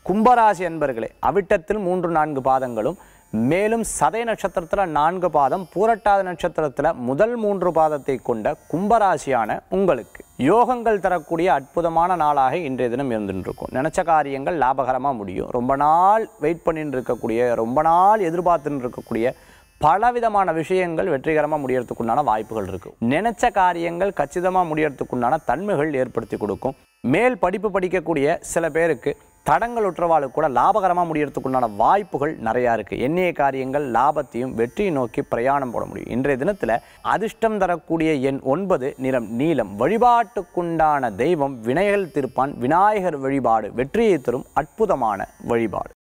கும்பராசி அன்பர்களே அவிட்டத்தில் மூன்று நான்கு பாதங்களும் மேலும் சதய நட்சத்திரத்தில் நான்கு பாதம் பூரட்டாத நட்சத்திரத்தில் முதல் மூன்று பாதத்தை கொண்ட கும்பராசியான உங்களுக்கு யோகங்கள் தரக்கூடிய அற்புதமான நாளாக இன்றைய தினம் இருந்துட்டு இருக்கும் நினச்ச காரியங்கள் லாபகரமாக முடியும் ரொம்ப நாள் வெயிட் பண்ணிட்டு இருக்கக்கூடிய ரொம்ப நாள் எதிர்பார்த்துட்டு இருக்கக்கூடிய பலவிதமான விஷயங்கள் வெற்றிகரமாக முடியறதுக்குண்டான வாய்ப்புகள் இருக்குது நினைச்ச காரியங்கள் கச்சிதமாக முடியறதுக்குண்டான தன்மைகள் ஏற்படுத்தி கொடுக்கும் மேல் படிப்பு படிக்கக்கூடிய சில பேருக்கு தடங்கள் உற்றவாளுக்கு கூட லாபகரமாக முடியறதுக்குண்டான வாய்ப்புகள் நிறையா இருக்குது எண்ணிய காரியங்கள் லாபத்தையும் வெற்றியை நோக்கி பிரயாணம் போட முடியும் இன்றைய தினத்தில் அதிர்ஷ்டம் தரக்கூடிய எண் ஒன்பது நிறம் நீலம் வழிபாட்டுக்குண்டான தெய்வம் வினைகள் திருப்பான் விநாயகர் வழிபாடு வெற்றியை தரும் அற்புதமான வழிபாடு